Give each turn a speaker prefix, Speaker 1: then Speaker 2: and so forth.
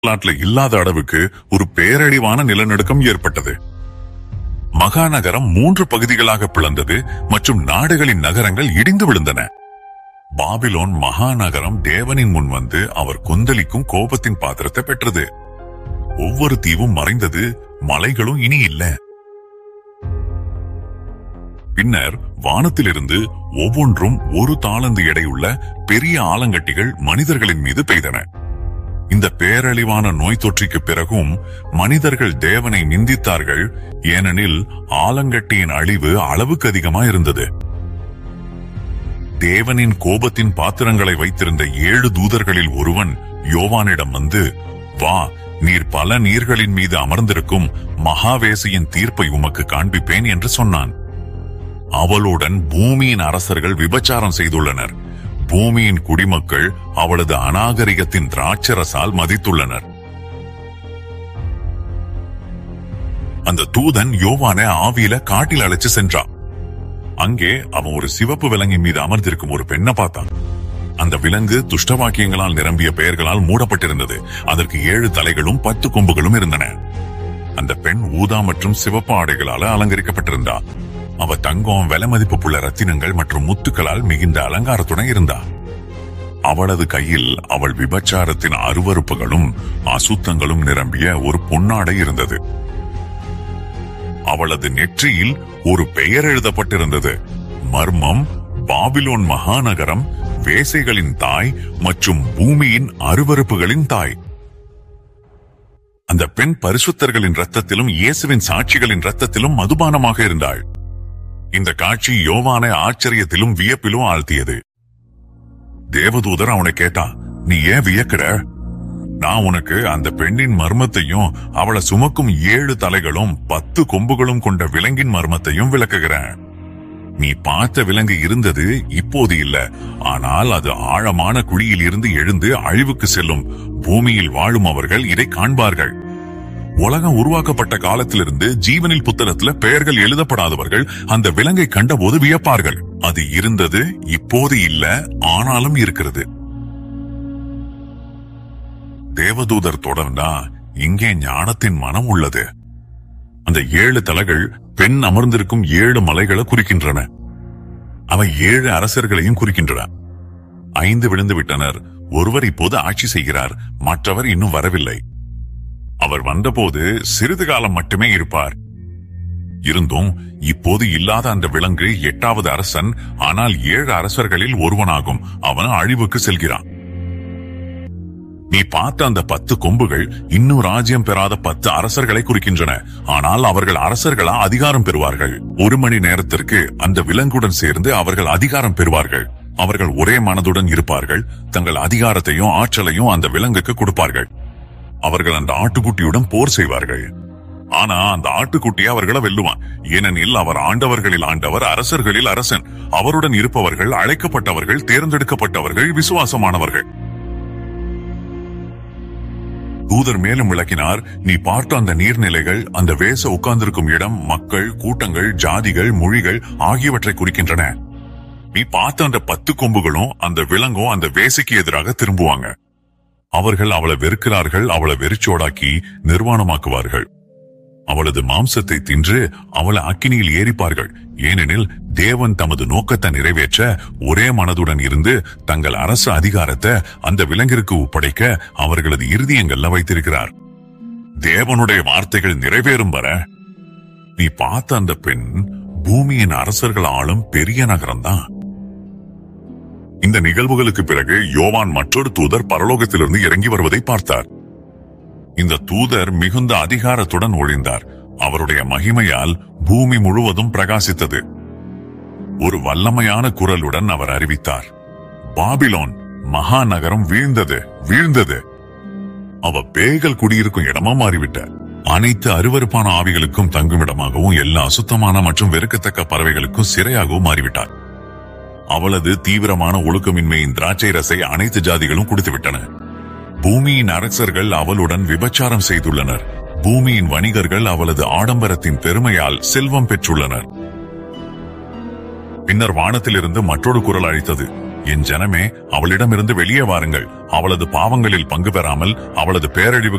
Speaker 1: வரலாற்றுல இல்லாத அளவுக்கு ஒரு பேரழிவான நிலநடுக்கம் ஏற்பட்டது மகாநகரம் மூன்று பகுதிகளாக பிளந்தது மற்றும் நாடுகளின் நகரங்கள் இடிந்து விழுந்தன பாபிலோன் மகாநகரம் தேவனின் முன் வந்து அவர் கொந்தளிக்கும் கோபத்தின் பாத்திரத்தை பெற்றது ஒவ்வொரு தீவும் மறைந்தது மலைகளும் இனி இல்ல பின்னர் வானத்திலிருந்து ஒவ்வொன்றும் ஒரு தாளந்து எடையுள்ள பெரிய ஆலங்கட்டிகள் மனிதர்களின் மீது பெய்தன இந்த பேரழிவான நோய் தொற்றிக்கு பிறகும் மனிதர்கள் தேவனை நிந்தித்தார்கள் ஏனெனில் ஆலங்கட்டியின் அழிவு அளவுக்கு அதிகமா இருந்தது தேவனின் கோபத்தின் பாத்திரங்களை வைத்திருந்த ஏழு தூதர்களில் ஒருவன் யோவானிடம் வந்து வா நீர் பல நீர்களின் மீது அமர்ந்திருக்கும் மகாவேசியின் தீர்ப்பை உமக்கு காண்பிப்பேன் என்று சொன்னான் அவளுடன் பூமியின் அரசர்கள் விபச்சாரம் செய்துள்ளனர் பூமியின் குடிமக்கள் அவளது அநாகரிகத்தின் திராட்சரசால் மதித்துள்ளனர் அந்த தூதன் யோவானை ஆவியில காட்டில் அழைச்சு சென்றான் அங்கே அவன் ஒரு சிவப்பு விலங்கின் மீது அமர்ந்திருக்கும் ஒரு பெண்ணை பார்த்தான் அந்த விலங்கு துஷ்டவாக்கியங்களால் நிரம்பிய பெயர்களால் மூடப்பட்டிருந்தது அதற்கு ஏழு தலைகளும் பத்து கொம்புகளும் இருந்தன அந்த பெண் ஊதா மற்றும் சிவப்பு ஆடைகளால அலங்கரிக்கப்பட்டிருந்தா அவ தங்கம் விலை மதிப்புள்ள ரத்தினங்கள் மற்றும் முத்துக்களால் மிகுந்த அலங்காரத்துடன் இருந்தா அவளது கையில் அவள் விபச்சாரத்தின் அருவருப்புகளும் அசுத்தங்களும் நிரம்பிய ஒரு பொன்னாடை இருந்தது அவளது நெற்றியில் ஒரு பெயர் எழுதப்பட்டிருந்தது மர்மம் பாபிலோன் மகாநகரம் வேசைகளின் தாய் மற்றும் பூமியின் அருவருப்புகளின் தாய் அந்த பெண் பரிசுத்தர்களின் ரத்தத்திலும் இயேசுவின் சாட்சிகளின் ரத்தத்திலும் மதுபானமாக இருந்தாள் இந்த காட்சி யோவானை ஆச்சரியத்திலும் வியப்பிலும் ஆழ்த்தியது தேவதூதர் அவனை கேட்டான் நீ ஏன் வியக்கிற நான் உனக்கு அந்த பெண்ணின் மர்மத்தையும் அவளை சுமக்கும் ஏழு தலைகளும் பத்து கொம்புகளும் கொண்ட விலங்கின் மர்மத்தையும் விளக்குகிறேன் நீ பார்த்த விலங்கு இருந்தது இப்போது இல்ல ஆனால் அது ஆழமான குழியில் இருந்து எழுந்து அழிவுக்கு செல்லும் பூமியில் வாழும் அவர்கள் இதை காண்பார்கள் உலகம் உருவாக்கப்பட்ட காலத்திலிருந்து ஜீவனில் புத்தகத்துல பெயர்கள் எழுதப்படாதவர்கள் அந்த விலங்கை கண்டபோது வியப்பார்கள் அது இருந்தது இப்போது இல்ல ஆனாலும் இருக்கிறது தேவதூதர் தொடர்ந்தா இங்கே ஞானத்தின் மனம் உள்ளது அந்த ஏழு தலைகள் பெண் அமர்ந்திருக்கும் ஏழு மலைகளை குறிக்கின்றன அவை ஏழு அரசர்களையும் குறிக்கின்றன ஐந்து விழுந்து விட்டனர் ஒருவர் இப்போது ஆட்சி செய்கிறார் மற்றவர் இன்னும் வரவில்லை அவர் வந்தபோது சிறிது காலம் மட்டுமே இருப்பார் இருந்தும் இப்போது இல்லாத அந்த விலங்கு எட்டாவது அரசன் ஆனால் ஏழு அரசர்களில் ஒருவனாகும் அவன் அழிவுக்கு செல்கிறான் நீ பார்த்த அந்த பத்து கொம்புகள் இன்னும் ராஜ்யம் பெறாத பத்து அரசர்களை குறிக்கின்றன ஆனால் அவர்கள் அரசர்களா அதிகாரம் பெறுவார்கள் ஒரு மணி நேரத்திற்கு அந்த விலங்குடன் சேர்ந்து அவர்கள் அதிகாரம் பெறுவார்கள் அவர்கள் ஒரே மனதுடன் இருப்பார்கள் தங்கள் அதிகாரத்தையும் ஆற்றலையும் அந்த விலங்குக்கு கொடுப்பார்கள் அவர்கள் அந்த ஆட்டுக்குட்டியுடன் போர் செய்வார்கள் ஆனா அந்த ஆட்டுக்குட்டி அவர்களை வெல்லுவான் ஏனெனில் அவர் ஆண்டவர்களில் ஆண்டவர் அரசர்களில் அரசன் அவருடன் இருப்பவர்கள் அழைக்கப்பட்டவர்கள் தேர்ந்தெடுக்கப்பட்டவர்கள் விசுவாசமானவர்கள் தூதர் மேலும் விளக்கினார் நீ பார்த்த அந்த நீர்நிலைகள் அந்த வேச உட்கார்ந்திருக்கும் இடம் மக்கள் கூட்டங்கள் ஜாதிகள் மொழிகள் ஆகியவற்றை குறிக்கின்றன நீ பார்த்த அந்த பத்து கொம்புகளும் அந்த விலங்கும் அந்த வேசைக்கு எதிராக திரும்புவாங்க அவர்கள் அவளை வெறுக்கிறார்கள் அவளை வெறிச்சோடாக்கி நிர்வாணமாக்குவார்கள் அவளது மாம்சத்தை தின்று அவளை அக்கினியில் ஏறிப்பார்கள் ஏனெனில் தேவன் தமது நோக்கத்தை நிறைவேற்ற ஒரே மனதுடன் இருந்து தங்கள் அரசு அதிகாரத்தை அந்த விலங்கிற்கு ஒப்படைக்க அவர்களது இருதயங்கள்ல வைத்திருக்கிறார் தேவனுடைய வார்த்தைகள் நிறைவேறும் வர நீ பார்த்த அந்த பெண் பூமியின் அரசர்கள் ஆளும் பெரிய நகரம்தான் இந்த நிகழ்வுகளுக்கு பிறகு யோவான் மற்றொரு தூதர் பரலோகத்திலிருந்து இறங்கி வருவதை பார்த்தார் இந்த தூதர் மிகுந்த அதிகாரத்துடன் ஒழிந்தார் அவருடைய மகிமையால் பூமி முழுவதும் பிரகாசித்தது ஒரு வல்லமையான குரலுடன் அவர் அறிவித்தார் பாபிலோன் மகாநகரம் வீழ்ந்தது வீழ்ந்தது அவ பேய்கள் குடியிருக்கும் இடமா மாறிவிட்ட அனைத்து அருவருப்பான ஆவிகளுக்கும் தங்குமிடமாகவும் எல்லா அசுத்தமான மற்றும் வெறுக்கத்தக்க பறவைகளுக்கும் சிறையாகவும் மாறிவிட்டார் அவளது தீவிரமான ஒழுக்கமின்மையின் திராட்சை ரசை அனைத்து ஜாதிகளும் குடித்துவிட்டன பூமியின் அரசர்கள் அவளுடன் விபச்சாரம் செய்துள்ளனர் பூமியின் வணிகர்கள் அவளது ஆடம்பரத்தின் பெருமையால் செல்வம் பெற்றுள்ளனர் பின்னர் வானத்திலிருந்து மற்றொரு குரல் அழைத்தது என் ஜனமே அவளிடமிருந்து வெளியே வாருங்கள் அவளது பாவங்களில் பங்கு பெறாமல் அவளது பேரழிவு